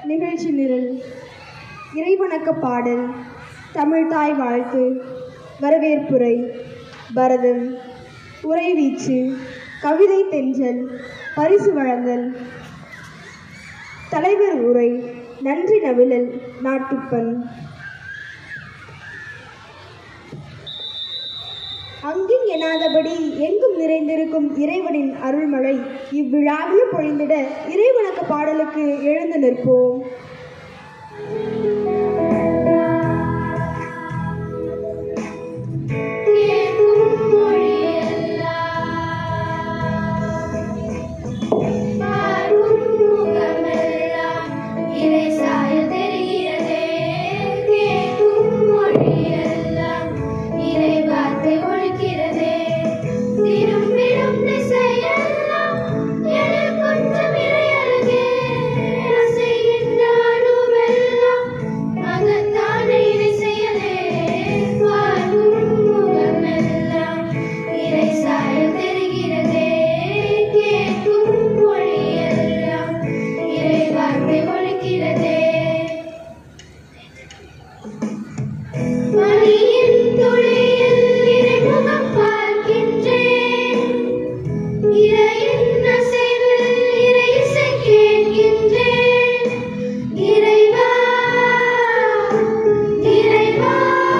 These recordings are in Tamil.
நிகழ்ச்சி நிரல் இறைவணக்க பாடல் தமிழ்தாய் வாழ்த்து வரவேற்புரை பரதம் உரைவீச்சு கவிதை தென்றல் பரிசு வழங்கல் தலைவர் உரை நன்றி நவிழல் நாட்டுப்பண் அங்கிங் எனாதபடி எங்கும் நிறைந்திருக்கும் இறைவனின் அருள்மழை இவ்விழாவிலும் பொழிந்திட இறைவணக்க பாடலுக்கு எழுந்து நிற்போம் கேட்கும் மொழியெல்லாம் பார்க்கும் முகமெல்லாம் இறை சாயல் தெரிகிறதே கேட்கும் மொழியெல்லாம் இறை வார்த்தை ஒழிக்கிறதே திரும்பிடும் திசையெல்லாம் எழில் கொஞ்சம் இறை அருகே அசைகின்ற அணுவெல்லாம் மகத்தான இறை செயலே பார்க்கும் முகமெல்லாம் இறை சாயல் தெரிகிறதே கேட்கும் மொழியெல்லாம் இறை வார்த்தை ஒழிக்கிறதே மணியின் துளியில் இறைமுகம் பார்க்கின்றேன் இறையின் அசைவில் இறை இசை கேட்கின்றேன் இறைவா இறைவா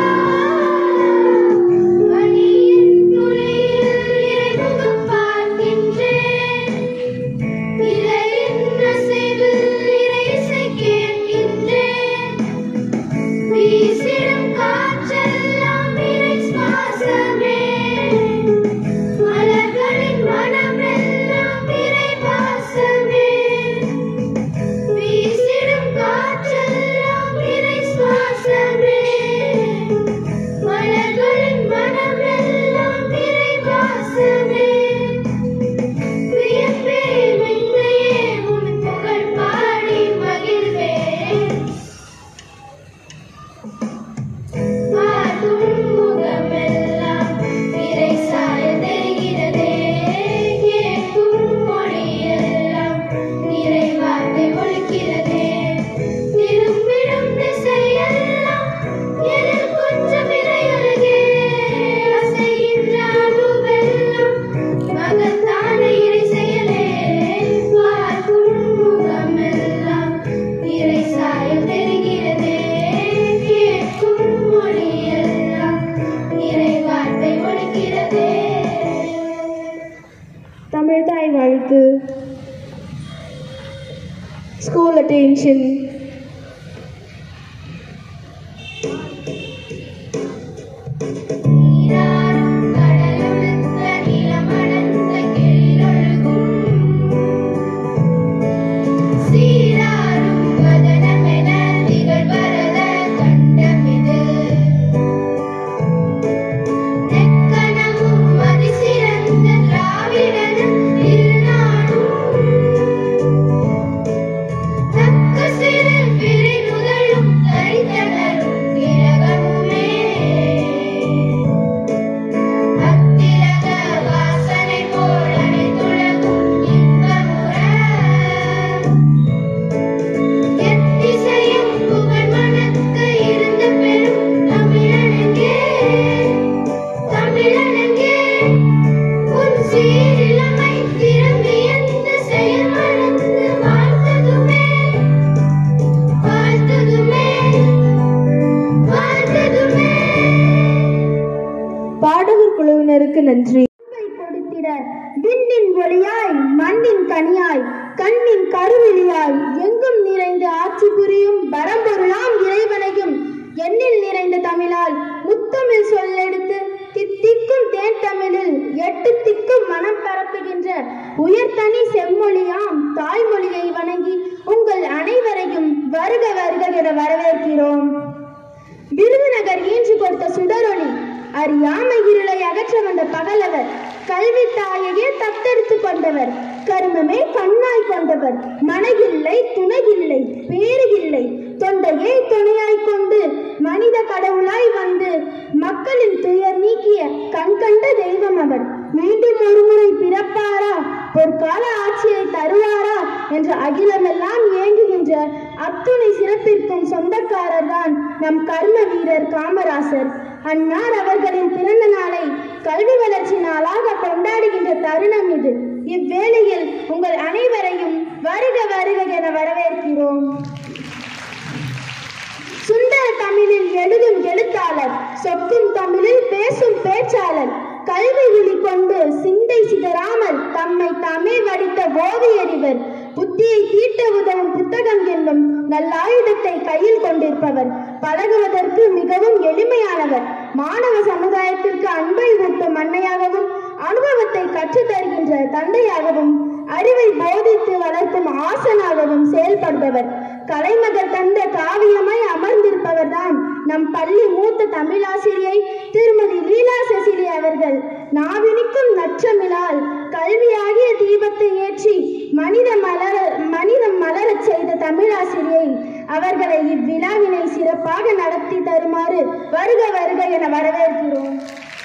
மணியின் துளியில் இறைமுகம் பார்க்கின்றேன் இறையின் அசைவில் இறை இசை கேட்கின்றேன் வீசிடும் காற்றெல்லாம் இறை சுவாசமே மலர்களின் மனமெல்லாம் இறை வாசமே வீசிடும் காற்றெல்லாம் இறை சுவாசமே மலர்களின் மனமெல்லாம் இறை வாசமே வியப்பே மென்மையே உன் புகழ் பாடி மகிழ்வேன் பார்க்கும் முகமெல்லாம் இறை சாயல் தெரிகிறதே கேட்கும் மொழியெல்லாம் இறை வார்த்தை ஒழிக்கிறதே திரும்பிடும் திசையெல்லாம் எழில் கொஞ்சம் இறை அருகே அசைகின்ற அணுவெல்லாம் மகத்தான இறை செயலே பார்க்கும் முகமெல்லாம் இறை சாயல் தெரிகிறதே கேட்கும் மொழியெல்லாம் இறை வார்த்தை ஒழிக்கிறதே தமிழ்தாய் வாழ்த்து ஸ்கூல் அட்டென்ஷன் நீராறும் கடலொழுக்க நிலமடர்ந்த கெழிலொழுகும் சீராறும் வதனமென திகழ்வரத கண்டமிது நெக்கணமும் அதிசிறந்த திராவிடனும் திருநாடும் தக்க சிறு பிறை முதலும் தரித்தனரும் திலகமுமே அத்திலக வாசனை போல் அனைத்துலகும் இன்பமுற எத்திசையும் புகழ் மணக்க இருந்த பெரும் தமிழனங்கே தமிழனங்கே உன் சீரிழமை திரும்பி எந்த செயல் மறந்து வாழ்த்ததுமே வாழ்த்ததுமே வாழ்த்ததுமே பாடகர் குழுவினருக்கு நன்றி கொடுத்திட விண்ணின் ஒளியாய் மண்ணின் கனியாய் கண்ணின் கருவிழியாய் எங்கும் நிறைந்து ஆட்சி புரியும் பரம்பொருளாம் இறைவனையும் எண்ணில் நிறைந்த தமிழால் முத்தமிழ் சொல்லெடுத்து தித்திக்கும் தேன் தமிழில் எட்டு திக்கும் மனம் பரப்புகின்ற உயர்தனி செம்மொழியாம் தாய்மொழியை வணங்கி உங்கள் அனைவரையும் வருக வருக என வரவேற்கிறோம் விருதுநகர் ஈன்று கொடுத்த சுடரொளி அறியாமை இருளை அகற்ற வந்த பகலவர் கல்வி தாயையே தத்தெடுத்து கொண்டவர் கருமமே கண்ணாய் கொண்டவர் மனையில்லை துணையில்லை பேறு இல்லை தொண்டையே துணையாய் கொண்டு மனித கடவுளாய் வந்து மக்களின் துயர் நீக்கிய கண் கண்ட தெய்வம் அவர் மீண்டும் ஒருமுறை பிறப்பாரா பொற்கால ஆட்சியை தருவாரா என்ற அகிலமெல்லாம் ஏங்குகின்ற கொடுக்கின்ற அத்துணை சிறப்பிற்கும் சொந்தக்காரர் தான் நம் கர்ம வீரர் காமராசர் அன்னார் அவர்களின் பிறந்த நாளை கல்வி வளர்ச்சி நாளாக கொண்டாடுகின்ற தருணம் இது இவ்வேளையில் உங்கள் அனைவரையும் வருக வருக என வரவேற்கிறோம் சுந்தர தமிழில் எழுதும் எழுத்தாளர் சொக்கும் தமிழில் பேசும் பேச்சாளர் கல்வி விழி கொண்டு சிந்தை சிதறாமல் தம்மை தாமே வடித்த ஓவியறிவர் புத்தியை தீட்ட உதவும் புத்தகம் என்னும் நல்லாயுதத்தை கையில் கொண்டிருப்பவர் பழகுவதற்கு மிகவும் எளிமையானவர் மாணவ சமுதாயத்திற்கு அன்பை ஊட்டும் அன்னையாகவும் அனுபவத்தை கற்றுத் தருகின்ற தந்தையாகவும் அறிவை போதித்து வளர்க்கும் ஆசனாகவும் செயல்படுபவர் கலைமகள் தந்த காவியமாய் அமர்ந்திருப்பவர்தான் நம் பள்ளி மூத்த தமிழாசிரியை திருமதி லீலா செசிலி அவர்கள் நாவினிக்கும் நற்றமிழால் கல்வியாகிய தீபத்தை ஏற்றி மனித மலர மனிதம் மலரச் செய்த தமிழாசிரியை அவர்களை இவ்விழாவினை சிறப்பாக நடத்தி தருமாறு வருக வருக என வரவேற்கிறோம்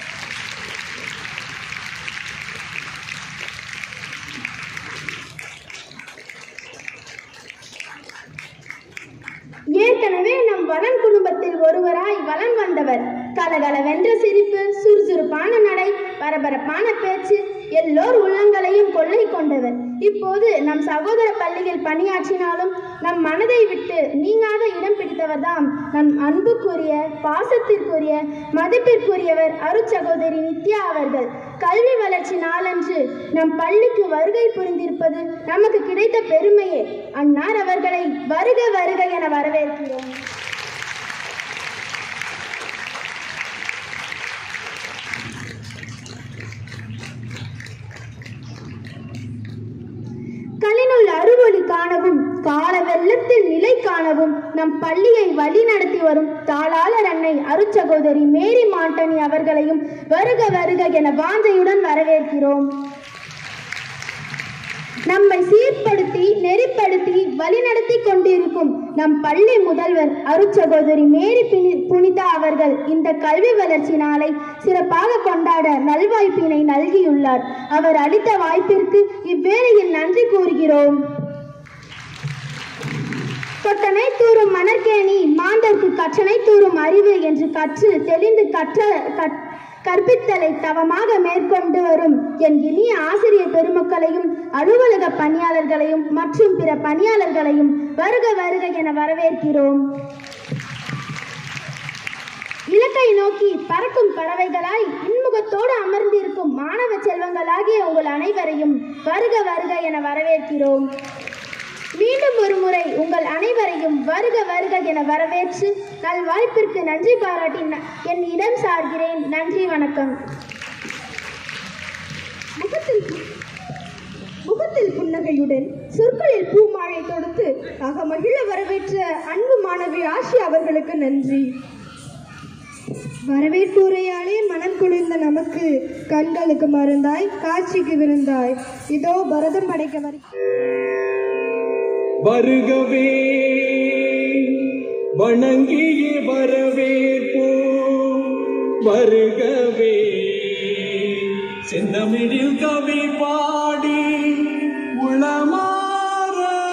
ஏற்கனவே நம் வளன் குடும்பத்தில் ஒருவராய் வலம் வந்தவர் கலகலவென்ற சிரிப்பு சுறுசுறுப்பான நடை பரபரப்பான பேச்சு எல்லோர் உள்ளங்களையும் கொள்ளை கொண்டவர் இப்போது நம் சகோதர பள்ளியில் பணியாற்றினாலும் நம் மனதை விட்டு நீங்காத இடம் பிடித்தவர்தாம் நம் அன்புக்குரிய பாசத்திற்குரிய மதிப்பிற்குரியவர் அருட்சகோதரி நித்யா அவர்கள் கல்வி வளர்ச்சி நாளன்று நம் பள்ளிக்கு வருகை புரிந்திருப்பது நமக்கு கிடைத்த பெருமையே அன்னார் அவர்களை வருக வருக என வரவேற்கிறோம் கலினுள் அறுவொளி காணவும் கால வெள்ளத்தில் நிலை காணவும் நம் பள்ளியை வழி நடத்தி வரும் தாளாளர் அன்னை அருட்சகோதரி மேரி மாண்டனி அவர்களையும் வருக வருக என வாஞ்சையுடன் வரவேற்கிறோம் நம்மை சீர்படுத்தி நெறிப்படுத்தி வழிநடத்தி கொண்டிருக்கும் நம் பள்ளி முதல்வர் அருட்சகோதரி மேரி பினி- புனிதா அவர்கள் இந்த கல்வி வளர்ச்சி நாளை சிறப்பாக கொண்டாட நல்வாய்ப்பினை நல்கியுள்ளார் அவர் அளித்த வாய்ப்பிற்கு இவ்வேளையில் நன்றி கூறுகிறோம் கொட்டனை தூறும் மணற்கேணி மாந்தர்க்கு கற்றனை தூறும் அறிவு என்று கற்று தெளிந்து கற்ற கற்- கற்பித்தலை தவமாக மேற்கொண்டு வரும் என் இனிய ஆசிரியர் பெருமக்களையும் அலுவலக பணியாளர்களையும் மற்றும் பிற பணியாளர்களையும் வருக வருக என வரவேற்கிறோம் இலக்கை நோக்கி பறக்கும் பறவைகளாய் இன்முகத்தோடு அமர்ந்திருக்கும் மாணவ செல்வங்களாகிய உங்கள் அனைவரையும் வருக வருக என வரவேற்கிறோம் மீண்டும் ஒரு முறை உங்கள் அனைவரையும் வருக வருக என வரவேற்று நல்வாய்ப்பிற்கு நன்றி பாராட்டி ந- என் இடம் சார்கிறேன் நன்றி வணக்கம் முகத்தில் பு- முகத்தில் புன்னகையுடன் சொற்களில் பூமாலை தொடுத்து அகமகிழ வரவேற்ற அன்பு மாணவி ஆஷி அவர்களுக்கு நன்றி வரவேற்புரையாலே மனம் குளிர்ந்த நமக்கு கண்களுக்கு மருந்தாய் காட்சிக்கு விருந்தாய் இதோ பரதம் படைக்க வரு வருகவே வணங்கியே வரவேற்போம் வருகவே செந்தமிழில் கவி பாடி உளமாற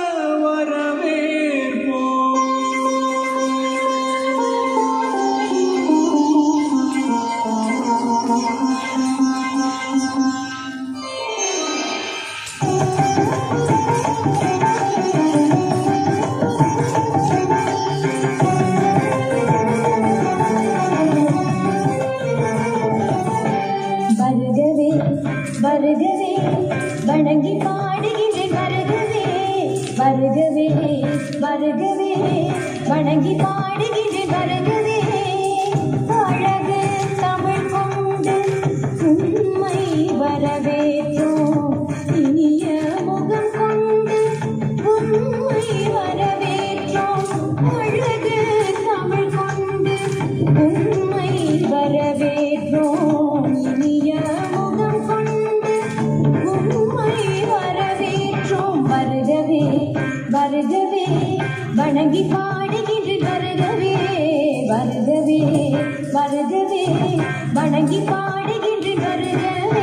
வருகவே வருகவே வணங்கி பாடுகின்றேன் வருகவே வருகவே வருகவே வணங்கி பாடுகின்றேன் வருகவே அழகு தமிழ் கொண்டு உண்மை வரவேற்றோம் இனிய முகம் கொண்டு உண்மை வரவேற்றோம் அழகு தமிழ் கொண்டு உண்மை வரவேற்றோம் இனிய முகம் கொண்டு உண்மை வரவேற்றோம் வருகவே வருகவே வணங்கி பாடுகின்ற வருகவே வருகவே வருகவே வணங்கி பாடுகின்ற வருகவே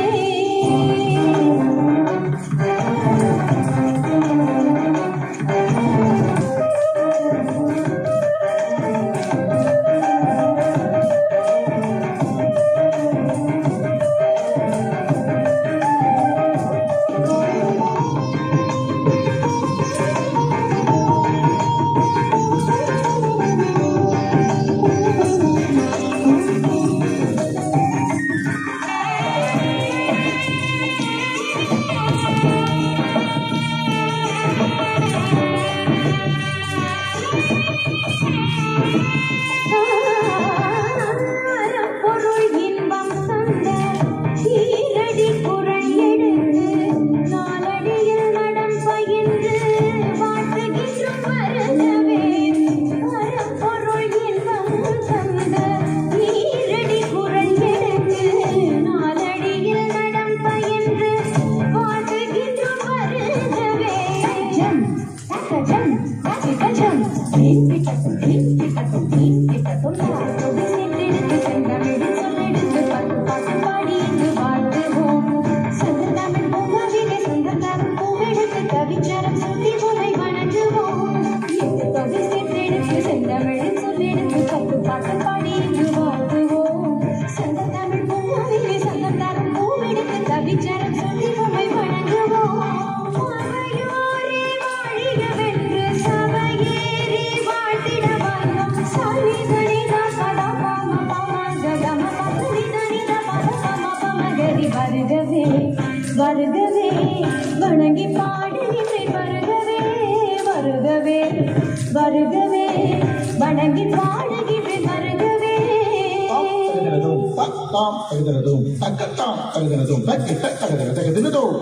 பூவெடுத்து கவிச்சரம் சுட்டி உனை வணங்குவோம் எட்டு தொகை சேர்த்தெடுத்து செந்தமிழில் சொல்லெடுத்து பத்து பாட்டு பாடி இங்கு வாழ்த்துவோம் சந்த தமிழ் பூவிலே சந்தம் தரும் பூவெடுத்து கவிச்சரம் சுட்டி உனை வணங்குவோம் சபையோரே வாழிகவென்று சபையேறி வாழ்த்திட வந்தோம் சனி தனிதா பதா பாம பாம ககம பதனி தனிதா பத பம பம கரி வருகவே வருகவே வணங்கி பாடுகிறேன் வருகவே வருகவே வருகவே வணங்கி பாடுகிறேன் வருகவே தகதினதும் தத்தாம் தகதினதும் தக்கத்தாம் தகதினதும் தக்கிட்ட தகதின தகதினதும்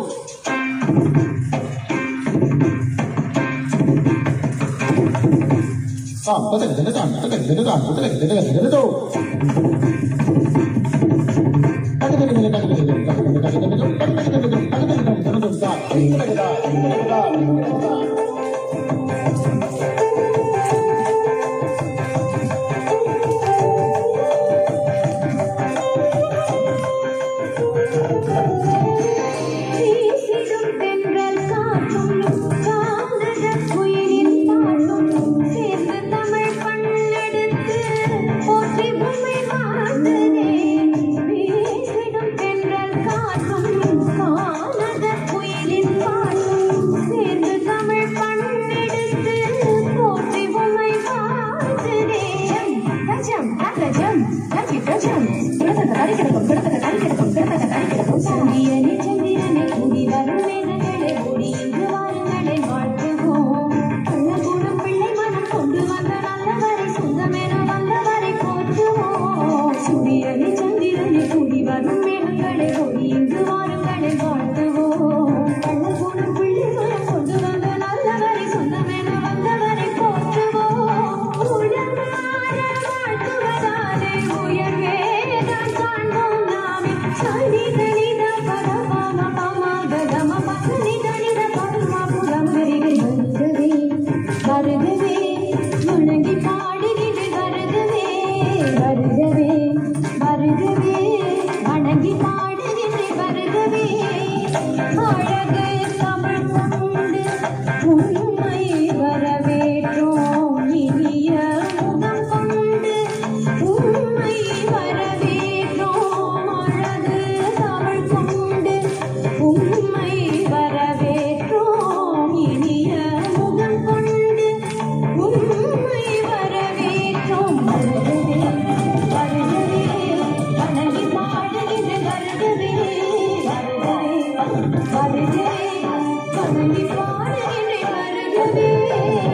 தாம் தகதினதான் தகதினதான் தகதின தகதினதும் தகதின தகதினதும் தகதின தகதினதும் தகதினதும் தகதினதும் தகதினதும் தான் தகதினதா தகதினதா தகதினதா வீசிடும் தென்றல் காற்றும் காந்தகக் குயிலின் பாட்டும் சேர்ந்து தமிழ் பண்ணெடுத்து போற்றி உம்மை வாழ்த்துதே. வீசிடும் தென்றல் காற்றும் காந்தகக் குயிலின் பாட்டும் சேர்ந்து தமிழ் பண்ணெடுத்து போற்றி உம்மை வாழ்த்துதே. கஜம், கஜம், கஜி கஜம். கிடத்தக்க கரை கிடக்கும், கிடத்தக்க கரை கிடக்கும், கிடத்தக்க கரை கிடக்கும். சூரியனே, சந்திரனே, கூடி வரும் மேகங்களே, ஓடி இங்கு வாருங்களே, வாழ்த்துவோம். கள்ளக்கூடும் பிள்ளை மனம் கொண்டு வந்த நல்லவரை, சொந்தமென வந்தவரை போற்றுவோம். சூரியனே, சந்திரனே, கூடி வரும் மேகங்களே, ஓடி இங்கு வாருங்களே, வாழ்த்துவோம். கள்ளக்கூடும் பிள்ளை மனம் கொண்டு வந்த நல்லவரை, சொந்தமென வந்தவரை போற்றுவோம். உளமாற வாழ்த்துவதாலே உயர்வேதான் காண்போம் நாமே. சனி தனித பத பாம பாம ககம பசனி தனித பதுமா புறம் வருகை வருகவே வருகவே முழங்கி பாடுகிறேன் வருகவே வருகவே வருகவே வணங்கி பாடுகிறேன் வருகவே அழகு தமிழ் கொண்டு உண்மை வரவேற்றோம் இனிய முகம் கொண்டு உண்மை வரவேற்றோம் அழகு தமிழ் கொண்டு உண்மை வரவேற்றோம் இனிய முகம் கொண்டு உண்மை வரவேற்றோம் வருகவே வருகவே வணங்கி பாடுகிற வருகவே வருகவே வருகவே வணங்கி பாடுகிற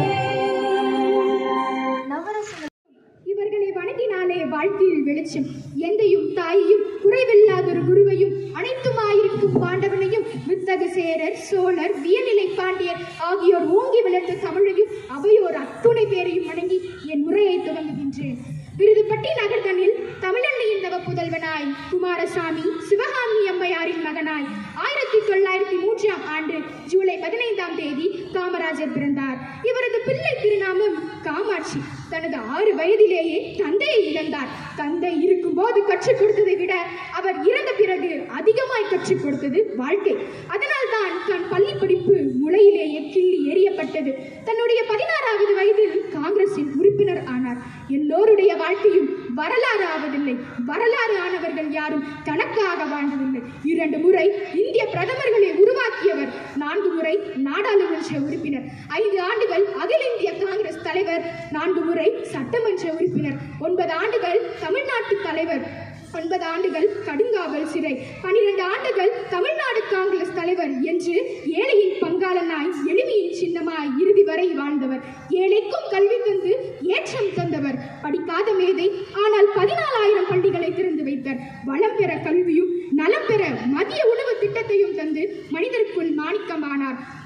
வருகவே நவரசன இவர்களை வணங்கினாலே வாழ்க்கையில் வெளிச்சம் எந்தையும் தாயையும் குறைவில்லாதொரு குருவையும் அனைத்துமாயிருக்கும் பாண்டவனையும் வித்தக சேரர் சோழர் வியநிலை பாண்டியர் ஆகியோர் ஓங்கி வளர்த்த தமிழையும் அவையோர் அத்துணை பேரையும் வணங்கி என் உரையை துவங்குகின்றேன் விருதுப்பட்டி நகர்தனில் தமிழன்னையின் தவ புதல்வனாய் குமாரசாமி சிவகாமி அம்மையாரின் மகனாய் ஆயிரத்தி தொள்ளாயிரத்தி மூன்றாம் ஆண்டு ஜூலை பதினைந்தாம் தேதி காமராஜர் பிறந்தார் இவரது பிள்ளை திருநாமம் காமாட்சி தனது ஆறு வயதிலேயே தந்தையை இழந்தார் தந்தை இருக்கும்போது கற்றுக் கொடுத்ததை விட அவர் இறந்த பிறகு அதிகமாய் கற்றுக் கொடுத்தது வாழ்க்கை அதனால்தான் தன் பள்ளி படிப்பு முளையிலேயே கிள்ளி எறியப்பட்டது தன்னுடைய பதினாறாவது வயதில் காங்கிரஸில் உறுப்பினர் ஆனார் எல்லோருடைய வாழ்க்கையும் வரலாறு ஆவதில்லை வரலாறு ஆனவர்கள் யாரும் தனக்காக வாழ்ந்ததில்லை இரண்டு முறை இந்திய பிரதமர்களை உருவாக்கியவர் நான்கு முறை நாடாளுமன்ற உறுப்பினர் ஐந்து ஆண்டுகள் அகில இந்திய காங்கிரஸ் தலைவர் நான்கு முறை சட்டமன்ற உறுப்பினர் ஒன்பது ஆண்டுகள் தமிழ்நாட்டு தலைவர் ஒன்பது ஆண்டுகள் கடுங்காவல் சிறை பனிரெண்டு ஆண்டுகள் தமிழ்நாடு காங்கிரஸ் தலைவர் என்று ஏழையின் பங்காளனாய் எளிமையின் சின்னமாய் இறுதி வரை வாழ்ந்தவர் ஏழைக்கும் கல்வி தந்து ஏற்றம் தந்தவர் படிக்காத மேதை ஆனால் பதினாலாயிரம் பள்ளிகளை திறந்து வைத்தார் வளம் பெற கல்வியும் நலம் பெற மதிய உணவு திட்டத்தையும் தந்து மனிதருக்குள் மாணிக்கமானார்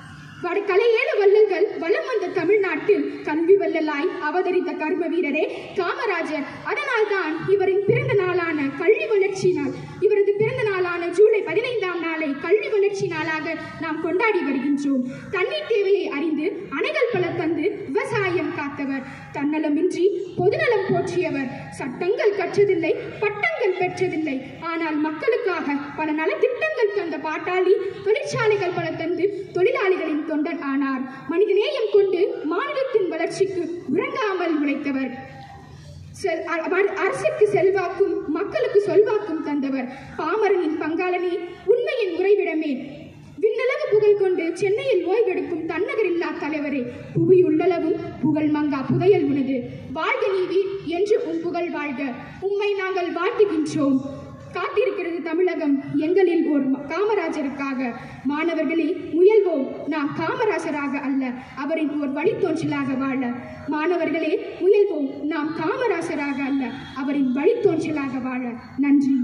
வட கலையேழு வள்ளல்கள் வலம் வந்த தமிழ்நாட்டில் கல்வி வள்ளலாய் அவதரித்த கர்ம வீரரே காமராஜர் அதனால்தான் இவரின் பிறந்த நாளான கல்வி வளர்ச்சி நாள் இவரது பிறந்த நாளான ஜூலை பதினைந்தாம் நாளை கல்வி வளர்ச்சி நாளாக நாம் கொண்டாடி வருகின்றோம் தண்ணீர் தேவையை அறிந்து அணைகள் பல தந்து விவசாயம் காத்தவர் தன்னலமின்றி பொதுநலம் போற்றியவர் சட்டங்கள் கற்றதில்லை பட்டங்கள் பெற்றதில்லை ஆனால் மக்களுக்காக பல நலத்திட்டங்கள் தந்த பாட்டாளி தொழிற்சாலைகள் பல தந்து தொழிலாளிகளின் தொண்டன் ஆனார் மனிதநேயம் கொண்டு மாநிலத்தின் வளர்ச்சிக்கு உறங்காமல் உழைத்தவர் செல்- அ- அ- அரசுக்கு செல்வாக்கும் மக்களுக்கு சொல்வாக்கும் தந்தவர் பாமரனின் பங்காளனே உண்மையின் உறைவிடமே விண்ணளவு புகழ் கொண்டு சென்னையில் ஓய்வெடுக்கும் தன்னகரில்லா தலைவரே புவி உள்ளளவும் புகழ் மங்கா புதையல் உனது வாழ்க நீவி என்று உன் புகழ் வாழ்க உம்மை நாங்கள் வாழ்த்துகின்றோம் காத்திருக்கிறது தமிழகம் எங்களில் ஒரு ம- காமராஜருக்காக மாணவர்களே முயல்வோம் நாம் காமராஜராக அல்ல அவரின் ஒரு வழித்தோன்றலாக வாழ மாணவர்களே முயல்வோம் நாம் காமராஜராக அல்ல அவரின் வழித்தோன்றலாக வாழ நன்றி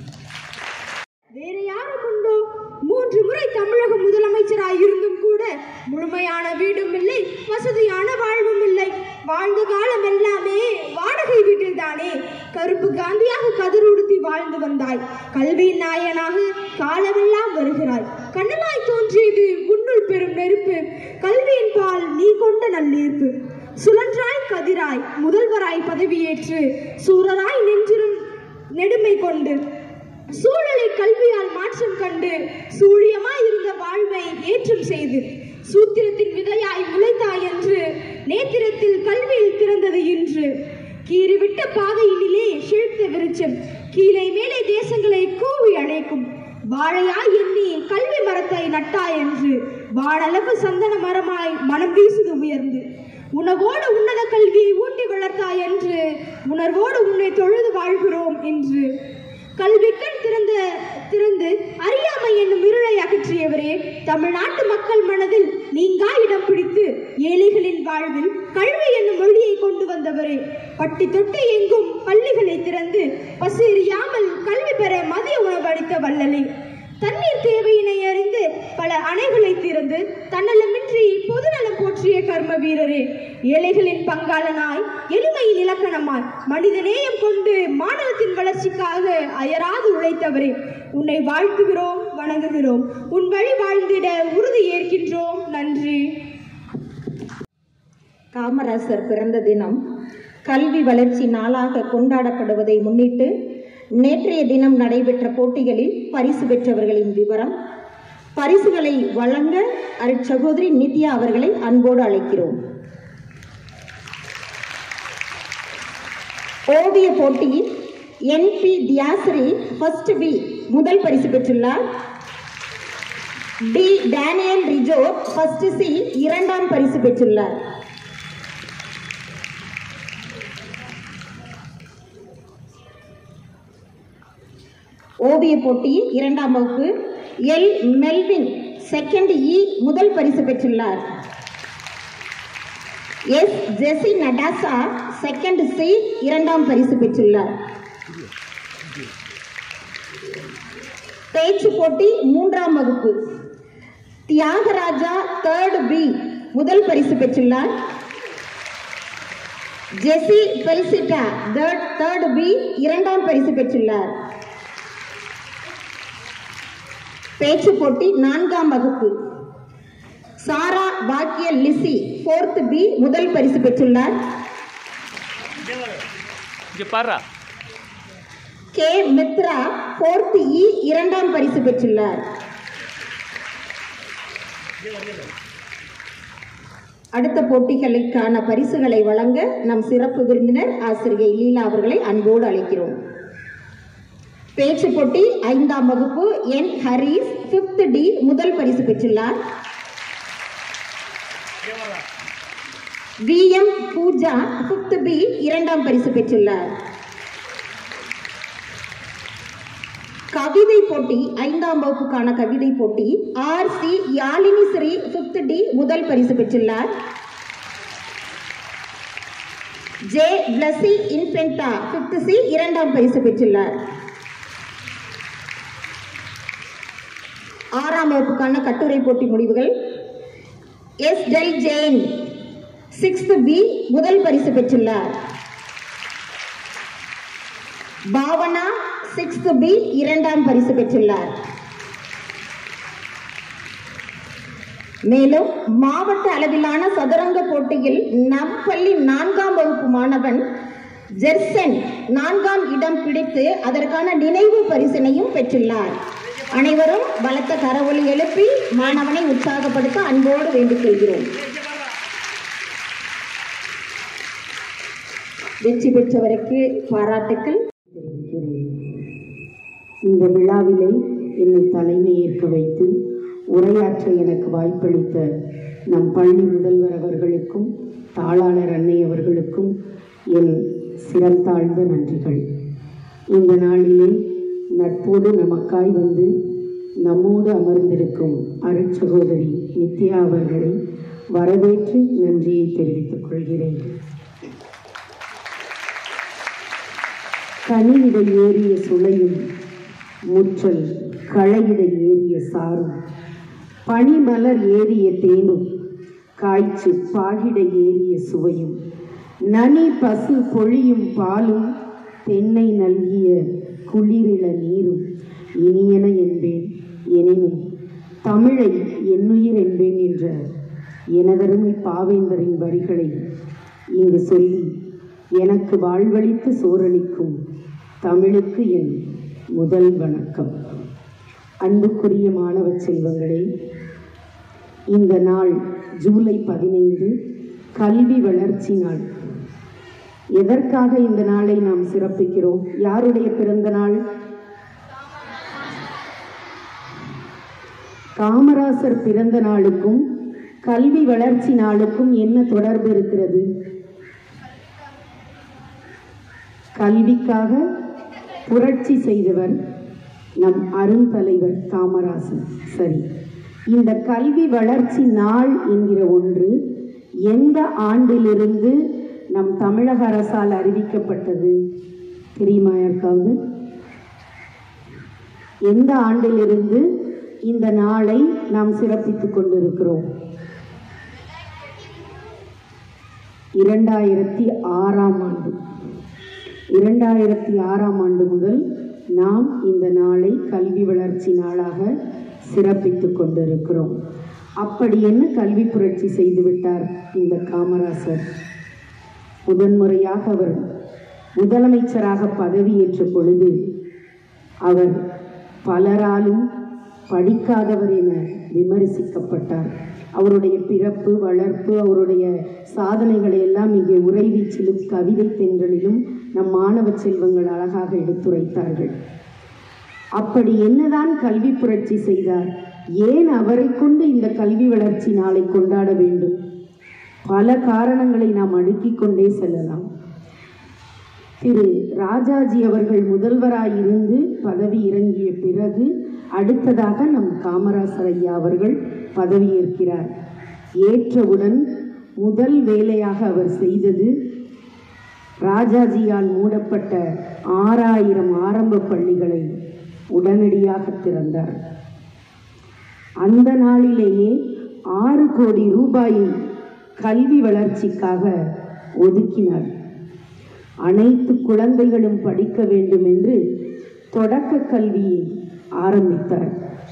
வேறு யாரும் உண்டோ மூன்று முறை தமிழக முதலமைச்சராய் இருந்தும் கூட முழுமையான வீடும் இல்லை வசதியான வாழ்வும் இல்லை வாழ்ந்த காலம் எல்லாமே வாடகை வீட்டில் தானே கருப்பு காந்தியாக கதிர் உடுத்தி வாழ்ந்து வந்தாய் கல்வியின் நாயனாக காலமெல்லாம் வருகிறாய் கண்ணனாய் தோன்றியது உன்னுள் பெரும் நெருப்பு கல்வியின் பால் நீ கொண்ட நல்லீர்ப்பு சுழன்றாய் கதிராய் முதல்வராய் பதவியேற்று சூரராய் நெஞ்சிரும் நெடுமை கொண்டு சூழலை கல்வியால் மாற்றம் கண்டு சூழியமாய் இருந்த வாழ்வை ஏற்றம் செய்து சூத்திரத்தின் விதையாய் முளைத்தாய் என்று நேத்திரத்தில் கல்வியில் திறந்தது இன்று கீறிவிட்ட பாதையினிலே செழித்த விருச்சம் கீழே மேலே தேசங்களை கூவி அழைக்கும் வாழையாய் எண்ணி கல்வி மரத்தை நட்டாய் என்று வாழளவு சந்தன மரமாய் மனம் வீசுது உயர்ந்து உணவோடு உன்னத கல்வியை ஊட்டி வளர்த்தாய் என்று உணர்வோடு உன்னை தொழுது வாழ்கிறோம் என்று கல்விக்கண் திறந்த திறந்து அறியாமை என்னும் இருளை அகற்றியவரே தமிழ்நாட்டு மக்கள் மனதில் நீங்கா இடம் பிடித்து ஏழைகளின் வாழ்வில் கல்வி என்னும் மொழியை கொண்டு வந்தவரே பட்டி தொட்டு எங்கும் பள்ளிகளை திறந்து பசி எறியாமல் கல்வி பெற மதிய உணவு அளித்த வள்ளலே தண்ணீர் தேவையினை அறிந்து பல அணைகளை திறந்து தன்னலமின்றி பொதுநலம் போற்றிய கர்ம வீரரே ஏழைகளின் பங்காளனாய் எளிமையின் இலக்கணமாய் மனிதநேயம் கொண்டு மாநிலத்தின் வளர்ச்சிக்காக அயராது உழைத்தவரே உன்னை வாழ்த்துகிறோம் வணங்குகிறோம் உன் வழி வாழ்ந்திட உறுதி ஏற்கின்றோம் நன்றி காமராசர் பிறந்த தினம் கல்வி வளர்ச்சி நாளாக கொண்டாடப்படுவதை முன்னிட்டு நேற்றைய தினம் நடைபெற்ற போட்டிகளில் பரிசு பெற்றவர்களின் விவரம் பரிசுகளை வழங்க அருட்சகோதரி நித்யா அவர்களை அன்போடு அழைக்கிறோம் ஓவிய போட்டியில் என்பி தியாசரி ஃபர்ஸ்ட் பி முதல் பரிசு பெற்றுள்ளார் D Daniel Rijo first C இரண்டாம் பரிசு பெற்றுள்ளார் ஓவிய போட்டியில் இரண்டாம் வகுப்பு எல் மெல்வின் செகண்ட் இ முதல் பரிசு பெற்றுள்ளார் S Jessy Natasha second C இரண்டாம் பரிசு பெற்றுள்ளார் பேச்சு போட்டி மூன்றாம் வகுப்பு தியாகராஜா தேர்ட் பி முதல் பரிசு பெற்றுள்ளார் Jessy Belsita third third B இரண்டாம் பரிசு பெற்றுள்ளார் பேச்சு போட்டி நான்காம் வகுப்பு சாரா பாக்கிய லிசி ஃபோர்த் பி முதல் பரிசு பெற்றுள்ளார் இங்கே பாருடா கே மித்ரா ஃபோர்த் இ இரண்டாம் பரிசு பெற்றுள்ளார் அடுத்த போட்டிகளுக்கான பரிசுகளை வழங்க நம் சிறப்பு விருந்தினர் ஆசிரியை லீலா அவர்களை அன்போடு அழைக்கிறோம் பேச்சு போட்டி ஐந்தாம் வகுப்பு என் ஹரிஸ் ஃபிஃப்த் டி முதல் பரிசு பெற்றுள்ளார் V M Pooja fifth B இரண்டாம் பரிசு பெற்றுள்ளார் கவிதை போட்டி ஐந்தாம் வகுப்புக்கான கவிதை போட்டி R C Yazhini Sri fifth D முதல் பரிசு பெற்றுள்ளார் J Blessy Infanta fifth C இரண்டாம் பரிசு பெற்றுள்ளார் ஆறாம் வகுப்புக்கான கட்டுரை போட்டி முடிவுகள் எஸ் டெல் ஜெயின் சிக்ஸ்த் பி முதல் பரிசு பெற்றுள்ளார் பாவனா சிக்ஸ்த் பி இரண்டாம் பரிசு பெற்றுள்ளார் மேலும் மாவட்ட அளவிலான சதுரங்க போட்டியில் நம் பள்ளி நான்காம் வகுப்பு மாணவன் ஜெர்சன் நான்காம் இடம் பிடித்து அதற்கான நினைவு பரிசினையும் பெற்றுள்ளார் அனைவரும் பலத்த கரவொலி எழுப்பி மாணவனை உற்சாகப்படுத்த அன்போடு வேண்டிக் கொள்கிறோம் வெற்றி பெற்றவருக்கு பாராட்டுக்கள் தெரிவிக்கிறேன் இந்த விழாவிலே என்னை தலைமை ஏற்க வைத்து உரையாற்ற எனக்கு வாய்ப்பளித்த நம் பள்ளி முதல்வர் அவர்களுக்கும் தாளாளர் அன்னை அவர்களுக்கும் என் சிறந்தாழ்ந்த நன்றிகள் இந்த நாளிலே நட்போடு நமக்காய் வந்து நம்மோடு அமர்ந்திருக்கும் அருட்சகோதரி நித்யா அவர்களை வரவேற்று நன்றியை தெரிவித்துக் கொள்கிறேன் கனியிட ஏறிய சுளையும் முற்றல் களையிட ஏறிய சாரும் பனிமலர் ஏறிய தேனும் காய்ச்சு பாகிட ஏறிய சுவையும் நனி பசு பொழியும் பாலும் தென்னை நல்கிய குளிரிள நீரும் இனியன என்பேன் எனினும் தமிழை என்னுயிர் என்பேன் என்ற எனதருமை பாவேந்தரின் வரிகளை இங்கு சொல்லி எனக்கு வாழ்வளித்து சோரளிக்கும் தமிழுக்கு என் முதல் வணக்கம் அன்புக்குரிய மாணவ செல்வங்களே இந்த நாள் ஜூலை பதினைந்து கல்வி வளர்ச்சி நாள் எதற்காக இந்த நாளை நாம் சிறப்பிக்கிறோம் யாருடைய பிறந்த நாள் காமராசர் பிறந்த நாளுக்கும் கல்வி வளர்ச்சி நாளுக்கும் என்ன தொடர்பு இருக்கிறது கல்விக்காக புரட்சி செய்தவர் நம் அருந்தலைவர் காமராசர் சரி இந்த கல்வி வளர்ச்சி நாள் என்கிற ஒன்று எந்த ஆண்டிலிருந்து நம் தமிழக அரசால் அறிவிக்கப்பட்டது தெரியுமா யாருக்காவது எந்த ஆண்டிலிருந்து இந்த நாளை நாம் சிறப்பித்துக் கொண்டிருக்கிறோம் இரண்டாயிரத்தி ஆறாம் ஆண்டு இரண்டாயிரத்தி ஆறாம் ஆண்டு முதல் நாம் இந்த நாளை கல்வி வளர்ச்சி நாளாக சிறப்பித்துக் கொண்டிருக்கிறோம் அப்படி என்ன கல்வி புரட்சி செய்துவிட்டார் இந்த காமராசர் முதன்முறையாக அவர் முதலமைச்சராக பதவியேற்ற பொழுது அவர் பலராலும் படிக்காதவர் என விமர்சிக்கப்பட்டார் அவருடைய பிறப்பு வளர்ப்பு அவருடைய சாதனைகளை எல்லாம் இங்கே உறைவீச்சிலும் கவிதை தென்றலிலும் நம் மாணவ செல்வங்கள் அழகாக எடுத்துரைத்தார்கள் அப்படி என்னதான் கல்வி புரட்சி செய்தார் ஏன் அவரை கொண்டு இந்த கல்வி வளர்ச்சி நாளை கொண்டாட வேண்டும் பல காரணங்களை நாம் அடுக்கிக் கொண்டே செல்லலாம் திரு ராஜாஜி அவர்கள் முதல்வராயிருந்து பதவி இறங்கிய பிறகு அடுத்ததாக நம் காமராசர் ஐயா அவர்கள் பதவியேற்கிறார் ஏற்றவுடன் முதல் வேலையாக அவர் செய்தது ராஜாஜியால் மூடப்பட்ட ஆறாயிரம் ஆரம்ப பள்ளிகளை உடனடியாக திறந்தார் அந்த நாளிலேயே ஆறு கோடி ரூபாயை கல்வி வளர்ச்சிக்காக ஒதுக்கினார் அனைத்து குழந்தைகளும் படிக்க வேண்டும் என்று தொடக்க கல்வியை ஆரம்பித்தார்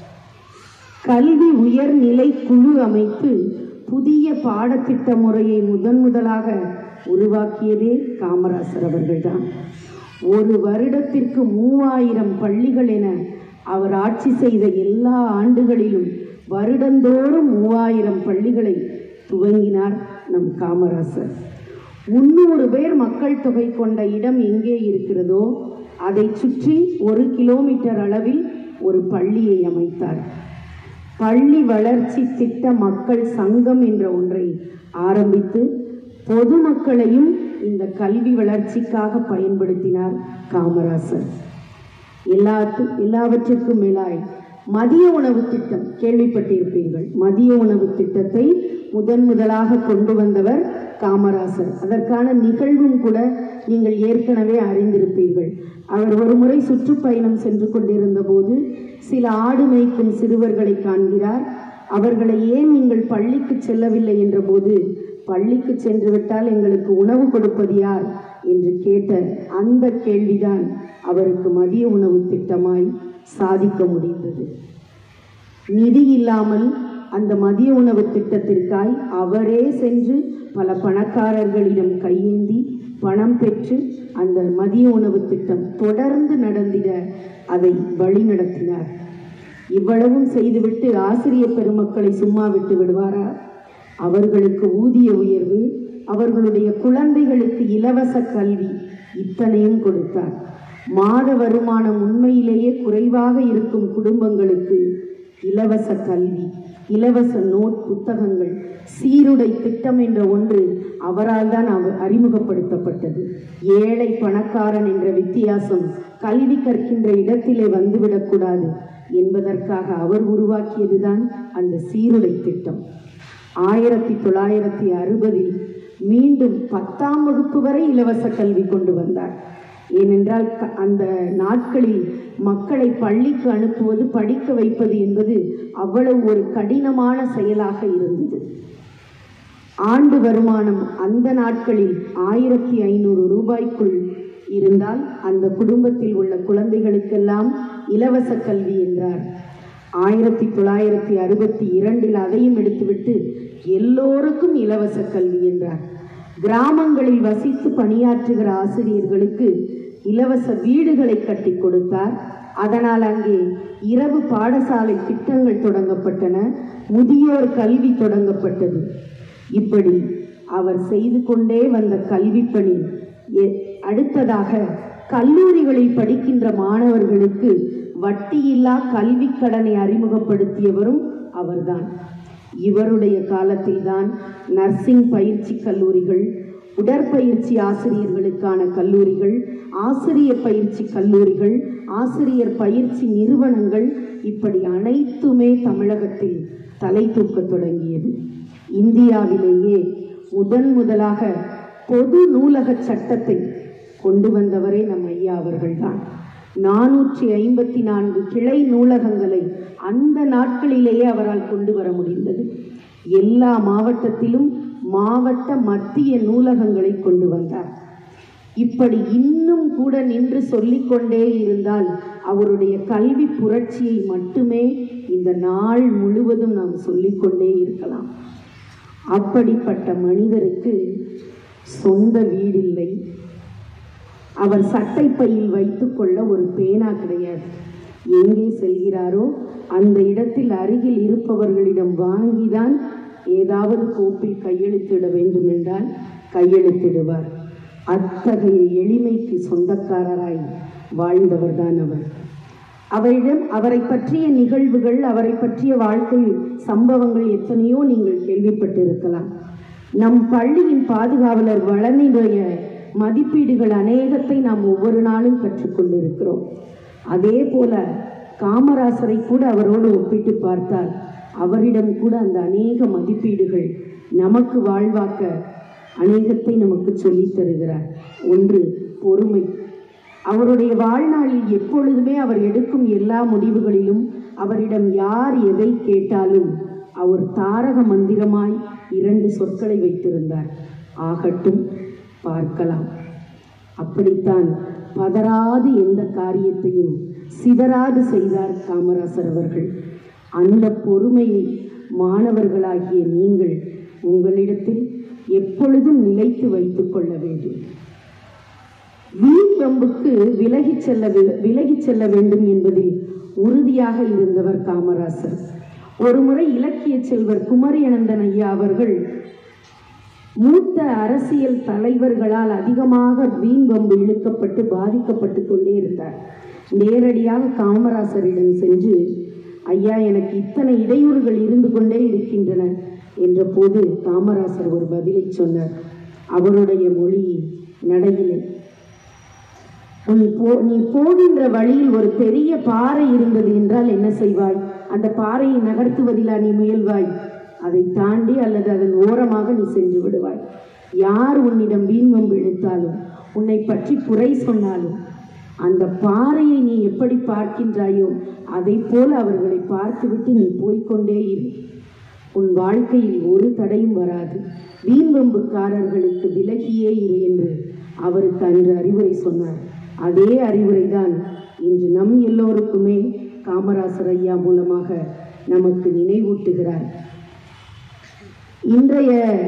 கல்வி உயர்நிலை குழு அமைத்து புதிய பாடத்திட்ட முறையை முதன் முதலாக உருவாக்கியதே காமராசர் அவர்கள்தான் ஒரு வருடத்திற்கு மூவாயிரம் பள்ளிகள் என அவர் ஆட்சி செய்த எல்லா ஆண்டுகளிலும் வருடந்தோறும் மூவாயிரம் பள்ளிகளை துவங்கினார் நம் காமராசர் முன்னூறு பேர் மக்கள் தொகை கொண்ட இடம் எங்கே இருக்கிறதோ அதை சுற்றி ஒரு கிலோமீட்டர் அளவில் ஒரு பள்ளியை அமைத்தார் பள்ளி வளர்ச்சி திட்ட மக்கள் சங்கம் என்ற ஒன்றை ஆரம்பித்து பொதுமக்களையும் இந்த கல்வி வளர்ச்சிக்காக பயன்படுத்தினார் காமராசர் எல்லாத்து எல்லாவற்றிற்கும் மேலாய் மதிய உணவு திட்டம் கேள்விப்பட்டிருப்பீர்கள் மதிய உணவு திட்டத்தை முதன் முதலாக கொண்டு வந்தவர் காமராசர் அதற்கான நிகழ்வும் கூட நீங்கள் ஏற்கனவே அறிந்திருப்பீர்கள் அவர் ஒரு முறை சுற்றுப்பயணம் சென்று கொண்டிருந்த போது சில ஆடு மேய்க்கும் சிறுவர்களை காண்கிறார் அவர்களை ஏன் நீங்கள் பள்ளிக்கு செல்லவில்லை என்றபோது பள்ளிக்கு சென்று விட்டால் எங்களுக்கு உணவு கொடுப்பது யார் என்று கேட்ட அந்த கேள்விதான் அவருக்கு மதிய உணவு திட்டமாய் சாதிக்க முடிந்தது நிதி இல்லாமல் அந்த மதிய உணவு திட்டத்திற்காய் அவரே சென்று பல பணக்காரர்களிடம் கையேந்தி பணம் பெற்று அந்த மதிய உணவு திட்டம் தொடர்ந்து நடந்திட அதை வழிநடத்தினார் இவ்வளவும் செய்துவிட்டு ஆசிரியர் பெருமக்களை சும்மா விட்டு விடுவாரா அவர்களுக்கு ஊதிய உயர்வு அவர்களுடைய குழந்தைகளுக்கு இலவச கல்வி இத்தனையும் கொடுத்தார் மாத வருமானம் உண்மையிலேயே குறைவாக இருக்கும் குடும்பங்களுக்கு இலவச கல்வி இலவச நோட் புத்தகங்கள் சீருடை திட்டம் என்ற ஒன்று அவரால் தான் அவர் அறிமுகப்படுத்தப்பட்டது ஏழை பணக்காரன் என்ற வித்தியாசம் கல்வி கற்கின்ற இடத்திலே வந்துவிடக்கூடாது என்பதற்காக அவர் உருவாக்கியதுதான் அந்த சீருடை திட்டம் ஆயிரத்தி தொள்ளாயிரத்தி அறுபதில் மீண்டும் பத்தாம் வகுப்பு வரை இலவச கல்வி கொண்டு வந்தார் ஏனென்றால் க- அந்த நாட்களில் மக்களை பள்ளிக்கு அனுப்புவது படிக்க வைப்பது என்பது அவ்வளவு ஒரு கடினமான செயலாக இருந்தது ஆண்டு வருமானம் அந்த நாட்களில் ஆயிரத்தி ஐநூறு ரூபாய்க்குள் இருந்தால் அந்த குடும்பத்தில் உள்ள குழந்தைகளுக்கெல்லாம் இலவச கல்வி என்றார் ஆயிரத்தி தொள்ளாயிரத்தி அறுபத்தி இரண்டில் அதையும் எடுத்துவிட்டு எல்லோருக்கும் இலவச கல்வி என்றார் கிராமங்களில் வசித்து பணியாற்றுகிற ஆசிரியர்களுக்கு இலவச வீடுகளை கட்டி கொடுத்தார் அதனால் அங்கே இரவு பாடசாலை திட்டங்கள் தொடங்கப்பட்டன முதியோர் கல்வி தொடங்கப்பட்டது இப்படி அவர் செய்து கொண்டே வந்த கல்வி பணி எ- அடுத்ததாக கல்லூரிகளில் படிக்கின்ற மாணவர்களுக்கு வட்டியில்லா கல்வி கடனை அறிமுகப்படுத்தியவரும் அவர்தான் இவருடைய காலத்தில்தான் நர்சிங் பயிற்சி கல்லூரிகள் உடற்பயிற்சி ஆசிரியர்களுக்கான கல்லூரிகள் ஆசிரியர் பயிற்சி கல்லூரிகள் ஆசிரியர் பயிற்சி நிறுவனங்கள் இப்படி அனைத்துமே தமிழகத்தில் தலை தூக்கத் தொடங்கியது இந்தியாவிலேயே முதன் முதலாக பொது நூலக சட்டத்தை கொண்டு வந்தவரே நம் ஐயா அவர்கள்தான் நானூற்றி ஐம்பத்தி நான்கு கிளை நூலகங்களை அந்த நாட்களிலேயே அவரால் கொண்டு வர முடிந்தது எல்லா மாவட்டத்திலும் மாவட்ட மத்திய நூலகங்களை கொண்டு வந்தார் இப்படி இன்னும் கூட நின்று சொல்லிக்கொண்டே இருந்தால் அவருடைய கல்வி புரட்சியை மட்டுமே இந்த நாள் முழுவதும் நாம் சொல்லிக்கொண்டே இருக்கலாம் அப்படிப்பட்ட மனிதருக்கு சொந்த வீடில்லை அவர் சட்டைப்பையில் வைத்துக்கொள்ள ஒரு பேனா கிடையாது எங்கே செல்கிறாரோ அந்த இடத்தில் அருகில் இருப்பவர்களிடம் வாங்கிதான் ஏதாவது கோப்பில் கையெழுத்திட வேண்டும் என்றால் கையெழுத்திடுவார் அத்தகைய எளிமைக்கு சொந்தக்காரராய் வாழ்ந்தவர்தான் அவர் அவரிடம் அவரை பற்றிய நிகழ்வுகள் அவரை பற்றிய வாழ்க்கை சம்பவங்கள் எத்தனையோ நீங்கள் கேள்விப்பட்டிருக்கலாம் நம் பள்ளியின் பாதுகாவலர் வளனிடைய மதிப்பீடுகள் அநேகத்தை நாம் ஒவ்வொரு நாளும் கற்றுக்கொண்டிருக்கிறோம் அதே போல காமராசரை கூட அவரோடு ஒப்பிட்டு பார்த்தால் அவரிடம் கூட அந்த அநேக மதிப்பீடுகள் நமக்கு வாழ்வாக்க அநேகத்தை நமக்கு சொல்லித் தருகிறார் ஒன்று பொறுமை அவருடைய வாழ்நாளில் எப்பொழுதுமே அவர் எடுக்கும் எல்லா முடிவுகளிலும் அவரிடம் யார் எதை கேட்டாலும் அவர் தாரக மந்திரமாய் இரண்டு சொற்களை வைத்திருந்தார் ஆகட்டும் பார்க்கலாம் அப்படித்தான் பதறாது எந்த காரியத்தையும் சிதறாது செய்தார் காமராசர் அவர்கள் அந்த பொறுமையை மாணவர்களாகிய நீங்கள் உங்களிடத்தில் எப்பொழுதும் நிலைத்து வைத்துக் கொள்ள வேண்டும் வீண் வம்புக்கு விலகிச் செல்ல வி- விலகிச் செல்ல வேண்டும் என்பதில் உறுதியாக இருந்தவர் காமராசர் ஒருமுறை இலக்கிய செல்வர் குமரி அனந்தன் ஐயா அவர்கள் மூத்த அரசியல் தலைவர்களால் அதிகமாக வீண் வம்பு இழுக்கப்பட்டு பாதிக்கப்பட்டு கொண்டே இருந்தார் நேரடியாக காமராசரிடம் சென்று ஐயா எனக்கு இத்தனை இடையூறுகள் இருந்து கொண்டே இருக்கின்றன என்ற போது காமராசர் ஒரு பதிலை சொன்னார் அவருடைய மொழி நடையிலே நீ போ நீ போகின்ற வழியில் ஒரு பெரிய பாறை இருந்தது என்றால் என்ன செய்வாய் அந்த பாறையை நகர்த்துவதிலா நீ முயல்வாய் அதை தாண்டி அல்லது அதன் ஓரமாக நீ சென்று விடுவாய் யார் உன்னிடம் வீண்வம்பு இழுத்தாலும் உன்னை பற்றி குறை சொன்னாலும் அந்த பாறையை நீ எப்படி பார்க்கின்றாயோ அதை போல அவர்களை பார்த்துவிட்டு நீ போய்க்கொண்டே இரு உன் வாழ்க்கையில் ஒரு தடையும் வராது வீண்வம்புக்காரர்களுக்கு விலகியே இரு என்று அவருக்கு அன்று அறிவுரை சொன்னார் அதே அறிவுரை தான் இன்று நம் எல்லோருக்குமே காமராசர் ஐயா மூலமாக நமக்கு நினைவூட்டுகிறார் இன்றைய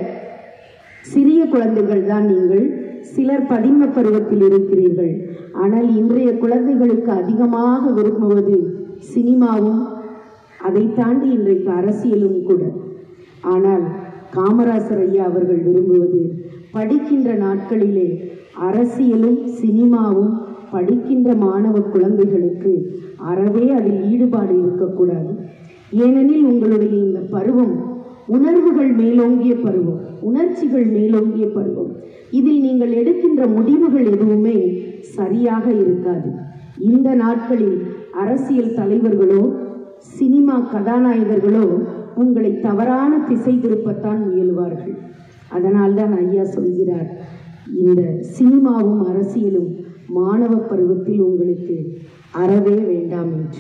சிறிய குழந்தைகள் தான் நீங்கள் சிலர் பதின்ம பருவத்தில் இருக்கிறீர்கள் ஆனால் இன்றைய குழந்தைகளுக்கு அதிகமாக விரும்புவது சினிமாவும் அதை தாண்டி இன்றைக்கு அரசியலும் கூட ஆனால் காமராசர் ஐயா அவர்கள் விரும்புவது படிக்கின்ற நாட்களிலே அரசியலும் சினிமாவும் படிக்கின்ற மாணவ குழந்தைகளுக்கு அறவே அதில் ஈடுபாடு இருக்கக்கூடாது ஏனெனில் உங்களுடைய இந்த பருவம் உணர்வுகள் மேலோங்கிய பருவம் உணர்ச்சிகள் மேலோங்கிய பருவம் இதில் நீங்கள் எடுக்கின்ற முடிவுகள் எதுவுமே சரியாக இருக்காது இந்த நாட்களில் அரசியல் தலைவர்களோ சினிமா கதாநாயகர்களோ உங்களை தவறான திசை திருப்பத்தான் முயல்வார்கள் அதனால்தான் ஐயா சொல்கிறார் இந்த சினிமாவும் அரசியலும் மாணவ பருவத்தில் உங்களுக்கு அறவே வேண்டாம் என்று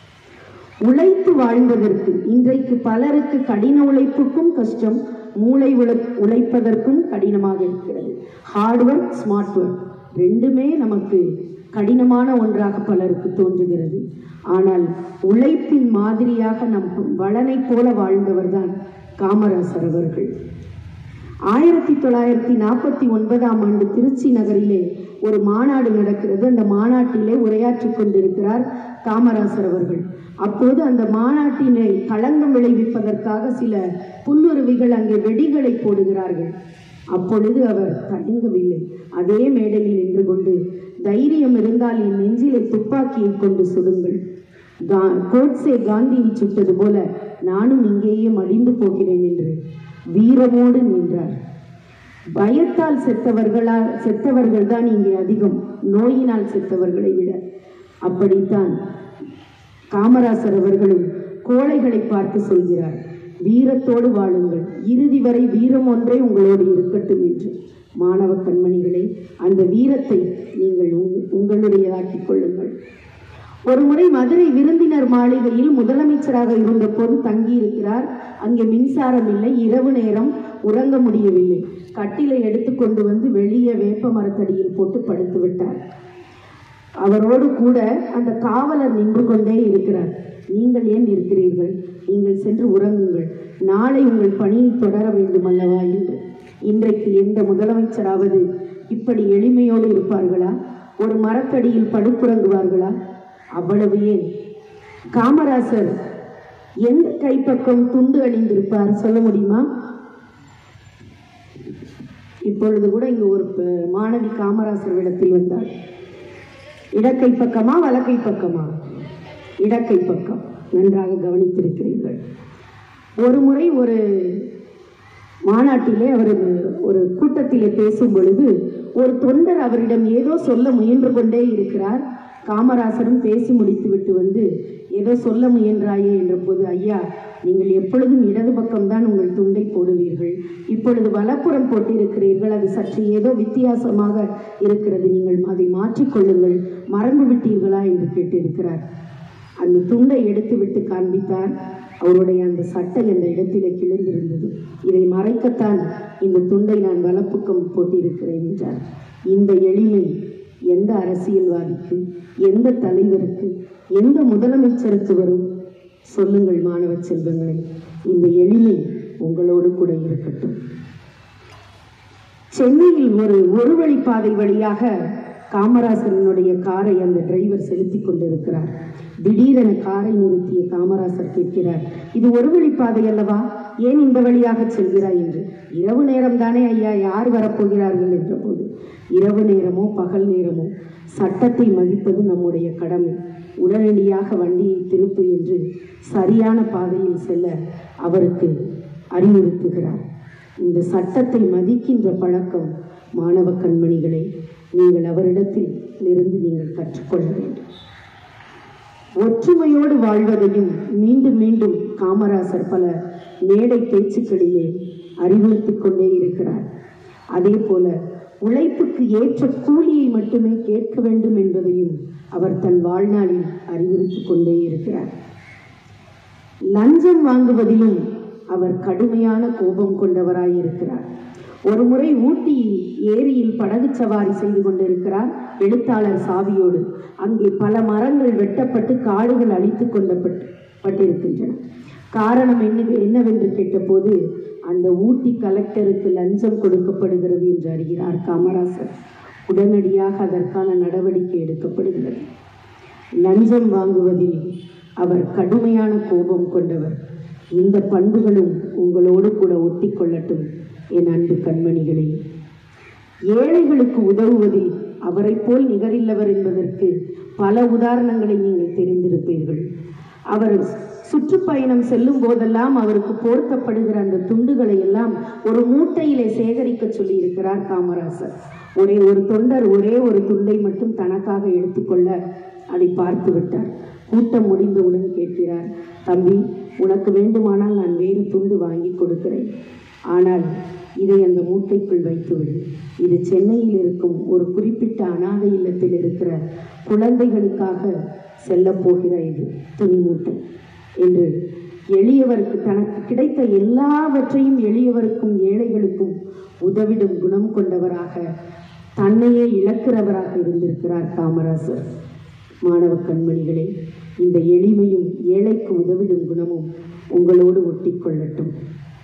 உழைத்து வாழ்வதற்கு இன்றைக்கு பலருக்கு கடின உழைப்புக்கும் கஷ்டம் மூளை உழை உழைப்பதற்கும் கடினமாக இருக்கிறது ஹார்ட் ஒர்க் ஸ்மார்ட் ஒர்க் ரெண்டுமே நமக்கு கடினமான ஒன்றாக பலருக்கு தோன்றுகிறது ஆனால் உழைப்பின் மாதிரியாக நம் வளனை போல வாழ்ந்தவர்தான் காமராசர் அவர்கள் ஆயிரத்தி தொள்ளாயிரத்தி நாற்பத்தி ஒன்பதாம் ஆண்டு திருச்சி நகரிலே ஒரு மாநாடு நடக்கிறது அந்த மாநாட்டிலே உரையாற்றிக் கொண்டிருக்கிறார் காமராசர் அவர்கள் அப்போது அந்த மாநாட்டினை களங்கம் விளைவிப்பதற்காக சில புல்லுருவிகள் அங்கே வெடிகளை போடுகிறார்கள் அப்பொழுது அவர் தயங்கவில்லை அதே மேடையில் நின்று கொண்டு தைரியம் இருந்தால் என் நெஞ்சிலே துப்பாக்கியை கொண்டு சுடுங்கள் கா- கோட்சே காந்தியை சுட்டது போல நானும் இங்கேயே மடிந்து போகிறேன் என்று வீரமோடு நின்றார் பயத்தால் செத்தவர்களா செத்தவர்கள் தான் இங்கே அதிகம் நோயினால் செத்தவர்களை விட அப்படித்தான் காமராசர் அவர்களும் கோழைகளை பார்த்து சொல்கிறார் வீரத்தோடு வாழுங்கள் இறுதி வரை வீரம் ஒன்றே உங்களோடு இருக்கட்டும் என்று மாணவ கண்மணிகளே அந்த வீரத்தை நீங்கள் உங்க- உங்களுடையதாக்கிக் கொள்ளுங்கள் ஒரு முறை மதுரை விருந்தினர் மாளிகையில் முதலமைச்சராக இருந்தபோது தங்கியிருக்கிறார் அங்கே மின்சாரம் இல்லை இரவு நேரம் உறங்க முடியவில்லை கட்டிலை எடுத்துக்கொண்டு வந்து வெளியே வேப்ப மரத்தடியில் போட்டு படுத்து விட்டார் அவரோடு கூட அந்த காவலர் நின்று கொண்டே இருக்கிறார் நீங்கள் ஏன் இருக்கிறீர்கள் நீங்கள் சென்று உறங்குங்கள் நாளை உங்கள் பணியை தொடர வேண்டும் அல்லவா என்று இன்றைக்கு எந்த முதலமைச்சராவது இப்படி எளிமையோடு இருப்பார்களா ஒரு மரத்தடியில் படுத்துறங்குவார்களா அவ்வளவு ஏன் காமராசர் எந்த கைப்பக்கம் துண்டு அணிந்திருப்பார் சொல்ல முடியுமா இப்பொழுது கூட இங்கு ஒரு ப- மாணவி காமராசர் இடத்தில் வந்தார் இடக்கை பக்கமா வலக்கை பக்கமா இடக்கை பக்கம் நன்றாக கவனித்திருக்கிறீர்கள் ஒரு முறை ஒரு மாநாட்டிலே அவர் ஒரு கூட்டத்திலே பேசும் பொழுது ஒரு தொண்டர் அவரிடம் ஏதோ சொல்ல முயன்று கொண்டே இருக்கிறார் காமராசரும் பேசி முடித்துவிட்டு வந்து ஏதோ சொல்ல முயன்றாயே என்ற போது ஐயா நீங்கள் எப்பொழுதும் இடது பக்கம்தான் உங்கள் துண்டை போடுவீர்கள் இப்பொழுது வலப்புறம் போட்டிருக்கிறீர்கள் அது சற்று ஏதோ வித்தியாசமாக இருக்கிறது நீங்கள் அதை மாற்றிக்கொள்ளுங்கள் மறந்து விட்டீர்களா என்று கேட்டிருக்கிறார் அந்த துண்டை எடுத்துவிட்டு காண்பித்தார் அவருடைய அந்த சட்டை அந்த இடத்திலே கிழிந்திருந்தது இதை மறைக்கத்தான் இந்த துண்டை நான் வலப்புக்கம் போட்டிருக்கிறேன் என்றார் இந்த எளிமை எந்த அரசியல்வாதிக்கு எந்த தலைவருக்கு எந்த முதலமைச்சருக்கு வரும் சொல்லுங்கள் மாணவ செல்வங்களே இந்த எளிமை உங்களோடு கூட இருக்கட்டும் சென்னையில் ஒரு ஒரு வழிப்பாதை வழியாக காமராசரனுடைய காரை அந்த டிரைவர் செலுத்தி கொண்டிருக்கிறார் திடீரென காரை நிறுத்திய காமராசர் கேட்கிறார் இது ஒரு வழிப்பாதை அல்லவா ஏன் இந்த வழியாக செல்கிறாய் என்று இரவு நேரம் தானே ஐயா யார் வரப்போகிறார்கள் என்ற போது இரவு நேரமோ பகல் நேரமோ சட்டத்தை மதிப்பது நம்முடைய கடமை உடனடியாக வண்டியை திருப்பு என்று சரியான பாதையில் செல்ல அவருக்கு அறிவுறுத்துகிறார் இந்த சட்டத்தை மதிக்கின்ற பழக்கம் மாணவ கண்மணிகளை நீங்கள் அவரிடத்தில் இருந்து நீங்கள் கற்றுக்கொள்ள வேண்டும் ஒற்றுமையோடு வாழ்வதையும் மீண்டும் மீண்டும் காமராசர் பல மேடை பேச்சுக்களிலே அறிவுறுத்திக் கொண்டே இருக்கிறார் அதே போல உழைப்புக்கு ஏற்ற கூலியை மட்டுமே கேட்க வேண்டும் என்பதையும் அவர் தன் வாழ்நாளில் அறிவுறுத்திக் கொண்டே இருக்கிறார் லஞ்சம் வாங்குவதிலும் அவர் கடுமையான கோபம் கொண்டவராயிருக்கிறார் ஒரு முறை ஊட்டி ஏரியில் படகு சவாரி செய்து கொண்டிருக்கிறார் எழுத்தாளர் சாவியோடு அங்கே பல மரங்கள் வெட்டப்பட்டு காடுகள் அழித்து கொண்டப்பட்டு பட்டிருக்கின்றன காரணம் என்ன என்னவென்று கேட்டபோது அந்த ஊட்டி கலெக்டருக்கு லஞ்சம் கொடுக்கப்படுகிறது என்று அறிகிறார் காமராசர் உடனடியாக அதற்கான நடவடிக்கை எடுக்கப்படுகிறது லஞ்சம் வாங்குவதில் அவர் கடுமையான கோபம் கொண்டவர் இந்த பண்புகளும் உங்களோடு கூட ஒட்டி கொள்ளட்டும் என் அன்பு கண்மணிகளே ஏழைகளுக்கு உதவுவதில் அவரைப் போல் நிகரில்லவர் என்பதற்கு பல உதாரணங்களை நீங்கள் தெரிந்திருப்பீர்கள் அவர் சுற்றுப்பயணம் செல்லும் போதெல்லாம் அவருக்கு போர்த்தப்படுகிற அந்த துண்டுகளை எல்லாம் ஒரு மூட்டையிலே சேகரிக்க சொல்லி இருக்கிறார் காமராசர் ஒரே ஒரு தொண்டர் ஒரே ஒரு துண்டை மட்டும் தனக்காக எடுத்துக்கொள்ள அதை பார்த்து விட்டார் கூட்டம் முடிந்தவுடன் கேட்கிறார் தம்பி உனக்கு வேண்டுமானால் நான் வேறு துண்டு வாங்கி கொடுக்கிறேன் ஆனால் இதை அந்த மூட்டைக்குள் வைத்துவிடு இது சென்னையில் இருக்கும் ஒரு குறிப்பிட்ட அனாதை இல்லத்தில் இருக்கிற குழந்தைகளுக்காக செல்லப் போகிற இது துணி மூட்டை என்று எளியவருக்கு தனக்கு கிடைத்த எல்லாவற்றையும் எளியவருக்கும் ஏழைகளுக்கும் உதவிடும் குணம் கொண்டவராக தன்னையே இழக்கிறவராக இருந்திருக்கிறார் காமராசர் மாணவ கண்மணிகளே இந்த எளிமையும் ஏழைக்கு உதவிடும் குணமும் உங்களோடு ஒட்டிக்கொள்ளட்டும்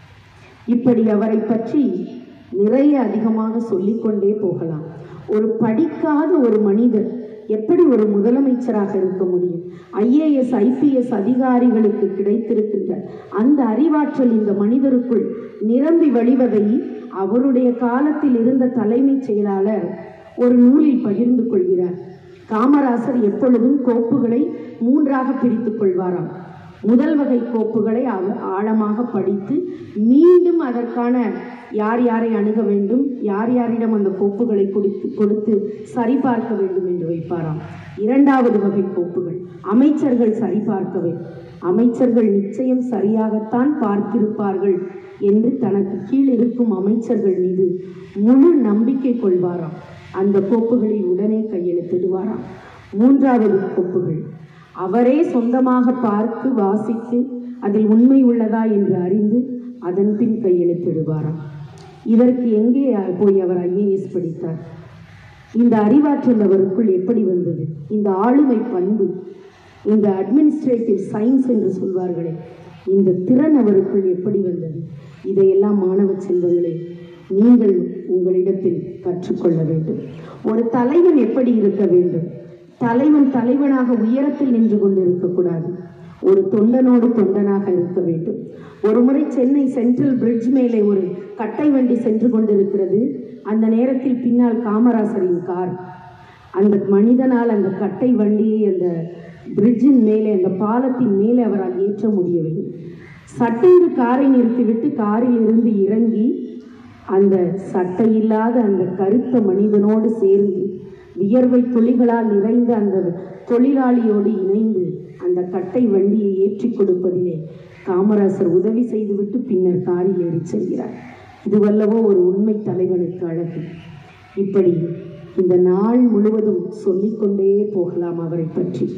இப்படி அவரை பற்றி நிறைய அதிகமாக சொல்லிக்கொண்டே போகலாம் ஒரு படிக்காத ஒரு மனிதர் எப்படி ஒரு முதலமைச்சராக இருக்க முடியும் ஐஏஎஸ் ஐபிஎஸ் அதிகாரிகளுக்கு கிடைத்திருக்கின்ற அந்த அறிவாற்றல் இந்த மனிதருக்குள் நிரம்பி வழிவதை அவருடைய காலத்தில் இருந்த தலைமைச் செயலாளர் ஒரு நூலில் பகிர்ந்து கொள்கிறார் காமராசர் எப்பொழுதும் கோப்புகளை மூன்றாக பிரித்துக் கொள்வாராம் முதல் வகை கோப்புகளை அவர் ஆழமாக படித்து மீண்டும் அதற்கான யார் யாரை அணுக வேண்டும் யார் யாரிடம் அந்த கோப்புகளை கொடுத்து கொடுத்து சரிபார்க்க வேண்டும் என்று வைப்பாராம் இரண்டாவது வகை கோப்புகள் அமைச்சர்கள் சரிபார்க்கவே அமைச்சர்கள் நிச்சயம் சரியாகத்தான் பார்த்திருப்பார்கள் என்று தனக்கு கீழ் இருக்கும் அமைச்சர்கள் மீது முழு நம்பிக்கை கொள்வாராம் அந்த கோப்புகளில் உடனே கையெழுத்திடுவாராம் மூன்றாவது கோப்புகள் அவரே சொந்தமாக பார்த்து வாசித்து அதில் உண்மை உள்ளதா என்று அறிந்து அதன் பின் கையெழுத்திடுவாராம் இதற்கு எங்கே போய் அவர் ஐஏஎஸ் படித்தார் இந்த அறிவாற்றல் அவருக்குள் எப்படி வந்தது இந்த ஆளுமை பண்பு இந்த அட்மினிஸ்ட்ரேட்டிவ் சயின்ஸ் என்று சொல்வார்களே இந்த திறன் அவருக்குள் எப்படி வந்தது இதையெல்லாம் மாணவ செல்வங்களே நீங்கள் உங்களிடத்தில் கற்றுக்கொள்ள வேண்டும் ஒரு தலைவன் எப்படி இருக்க வேண்டும் தலைவன் தலைவனாக உயரத்தில் நின்று கொண்டு இருக்கக்கூடாது ஒரு தொண்டனோடு தொண்டனாக இருக்க வேண்டும் ஒரு முறை சென்னை சென்ட்ரல் பிரிட்ஜ் மேலே ஒரு கட்டை வண்டி சென்று கொண்டிருக்கிறது அந்த நேரத்தில் பின்னால் காமராசரின் கார் அந்த மனிதனால் அந்த கட்டை வண்டியை அந்த பிரிட்ஜின் மேலே அந்த பாலத்தின் மேலே அவரால் ஏற்ற முடியவில்லை சட்டென்று காரை நிறுத்திவிட்டு காரில் இருந்து இறங்கி அந்த சட்டையில்லாத அந்த கருத்த மனிதனோடு சேர்ந்து வியர்வை துளிகளால் நிறைந்த அந்த தொழிலாளியோடு இணைந்து அந்த கட்டை வண்டியை ஏற்றி கொடுப்பதிலே காமராசர் உதவி செய்துவிட்டு பின்னர் காரில் ஏறி செல்கிறார் இதுவல்லவோ ஒரு உண்மை தலைவனுக்கு அழகு இப்படி இந்த நாள் முழுவதும் சொல்லிக்கொண்டே போகலாம் அவரை பற்றி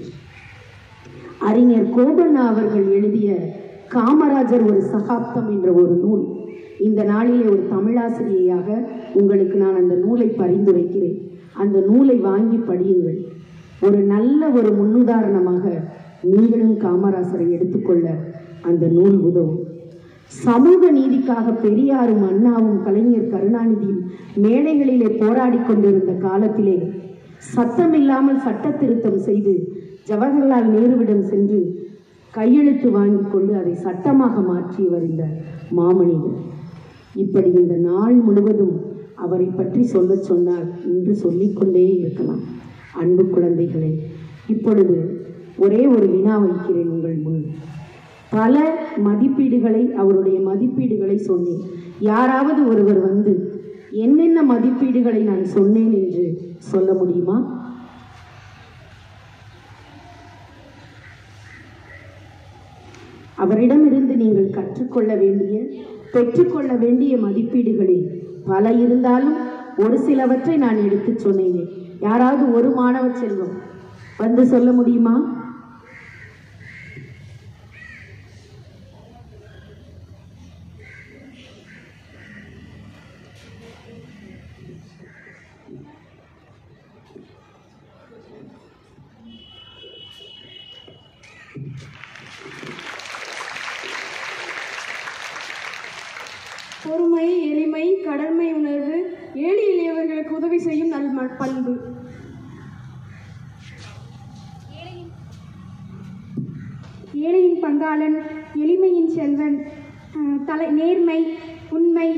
அறிஞர் கோபண்ணா அவர்கள் எழுதிய காமராஜர் ஒரு சகாப்தம் என்ற ஒரு நூல் இந்த நாளிலே ஒரு தமிழாசிரியையாக உங்களுக்கு நான் அந்த நூலை பரிந்துரைக்கிறேன் அந்த நூலை வாங்கி படியுங்கள் ஒரு நல்ல ஒரு முன்னுதாரணமாக நீங்களும் காமராசரை எடுத்துக்கொள்ள அந்த நூல் உதவும் சமூக நீதிக்காக பெரியாரும் அண்ணாவும் கலைஞர் கருணாநிதியும் மேடைகளிலே போராடி கொண்டிருந்த காலத்திலே சத்தமில்லாமல் சட்ட திருத்தம் செய்து ஜவஹர்லால் நேருவிடம் சென்று கையெழுத்து வாங்கி கொண்டு அதை சட்டமாக மாற்றியவர் இந்த மாமனிதர் இப்படி இந்த நாள் முழுவதும் அவரை பற்றி சொல்லச் சொன்னால் இன்று சொல்லிக்கொண்டே இருக்கலாம் அன்பு குழந்தைகளே இப்பொழுது ஒரே ஒரு வினா வைக்கிறேன் உங்கள் முன் பல மதிப்பீடுகளை அவருடைய மதிப்பீடுகளை சொன்னேன் யாராவது ஒருவர் வந்து என்னென்ன மதிப்பீடுகளை நான் சொன்னேன் என்று சொல்ல முடியுமா அவரிடமிருந்து நீங்கள் கற்றுக்கொள்ள வேண்டிய பெற்றுக்கொள்ள வேண்டிய மதிப்பீடுகளில் பல இருந்தாலும் ஒரு சிலவற்றை நான் எடுத்துச் சொன்னேனே யாராவது ஒரு மாணவ செல்வம் வந்து சொல்ல முடியுமா பொறுமை எளிமை கடமை உணர்வு ஏழை எளியவர்களுக்கு உதவி செய்யும் நல் ம- பண்பு ஏழையின் பங்காளன் எளிமையின் செல்வன் அஹ், தலை நேர்மை உண்மை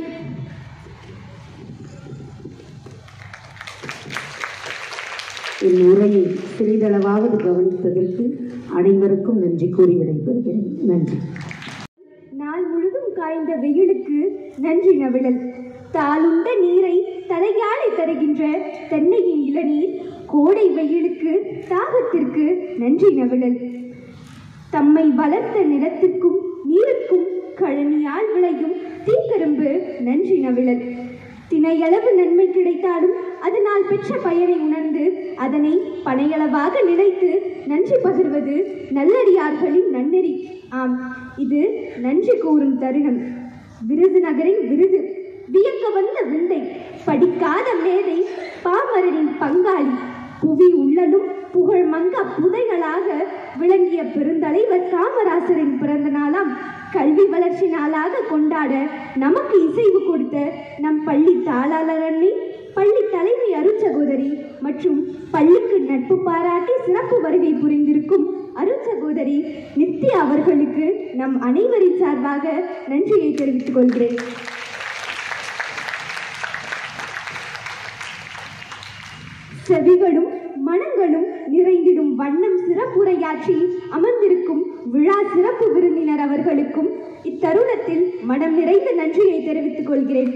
என் உரையை சிறிதளவாவது கவனித்ததற்கு அனைவருக்கும் நன்றி கூறி விடைபெறுகிறேன் நன்றி நாள் முழுதும் காய்ந்த வெயிலுக்கு நன்றி நவிழல் தாளுண்ட நீரை தலையாலை தருகின்ற தென்னையின் இளநீர் கோடை வெயிலுக்கு தாகத்திற்கு நன்றி நவிழல் தம்மை வளர்த்த நிலத்திற்கும் நீருக்கும் கழனியால் விளையும் தீக்கரும்பு நன்றி நவிழல் தினையளவு நன்மை கிடைத்தாலும் அதனால் பெற்ற பயனை உணர்ந்து அதனை பனையளவாக நினைத்து நன்றி பகிர்வது நல்லடியார்களின் நன்னெறி ஆம் இது நன்றி கூறும் தருணம் விருதுநகரின் விருது வியக்க வந்த விந்தை படிக்காத மேதை பாமரனின் பங்காளி புவி உள்ளலும் புகழ் மங்க புதைகளாக விளங்கிய பெருந்தலைவர் காமராசரின் பிறந்த நாளாம் கல்வி வளர்ச்சி நாளாக கொண்டாட நமக்கு இசைவு கொடுத்த நம் பள்ளி தாளாளர் அன்னை பள்ளி தலைமை அருட்சகோதரி மற்றும் பள்ளிக்கு நட்பு பாராட்டி சிறப்பு வருகை புரிந்திருக்கும் அருட்சகோதரி நித்யா அவர்களுக்கு நம் அனைவரின் சார்பாக நன்றியை தெரிவித்துக் கொள்கிறேன் செவிகளும் மனங்களும் நிறைந்திடும் வண்ணம் சிறப்புரையாற்றி அமர்ந்திருக்கும் விழா சிறப்பு விருந்தினர் அவர்களுக்கும் இத்தருணத்தில் மனம் நிறைந்த நன்றியை தெரிவித்துக் கொள்கிறேன்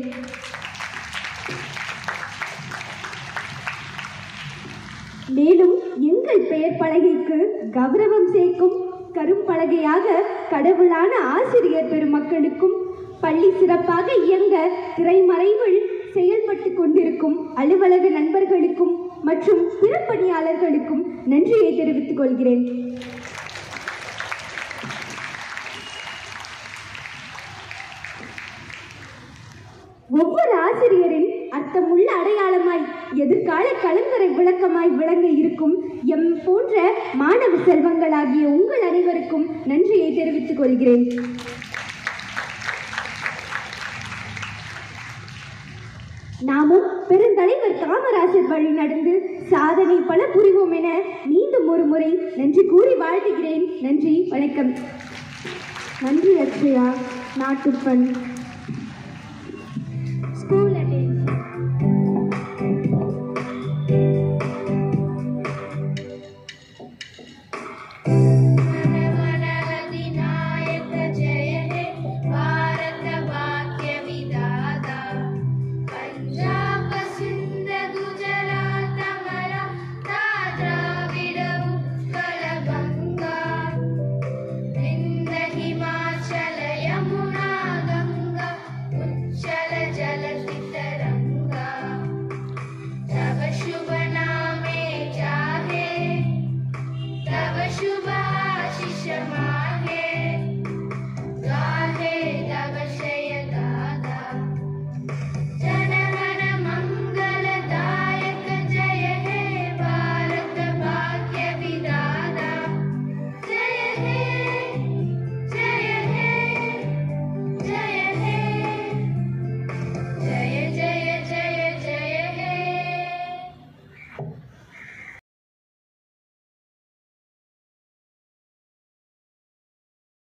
மேலும் எங்கள் பெயர் பலகைக்கு கௌரவம் சேர்க்கும் கரும்பலகையாக கடவுளான ஆசிரியர் பெருமக்களுக்கும் பள்ளி சிறப்பாக இயங்க திரைமறைவில் செயல்பட்டு கொண்டிருக்கும் அலுவலக நண்பர்களுக்கும் மற்றும் பிற பணியாளர்களுக்கும் நன்றியை தெரிவித்துக் கொள்கிறேன் ஒவ்வொரு ஆசிரியரின் அர்த்தமுள்ள அடையாளமாய் எதிர்கால கலங்கரை விளக்கமாய் விளங்க இருக்கும் எம் போன்ற மாணவ செல்வங்களாகிய உங்கள் அனைவருக்கும் நன்றியை தெரிவித்துக் கொள்கிறேன் நாமும் பெருந்தலைவர் காமராஜர் வழி நடந்து சாதனை பல புரிவோம் என மீண்டும் ஒரு முறை நன்றி கூறி வாழ்த்துகிறேன் நன்றி வணக்கம் நன்றி அக்ஷயா நாட்டுப்பண்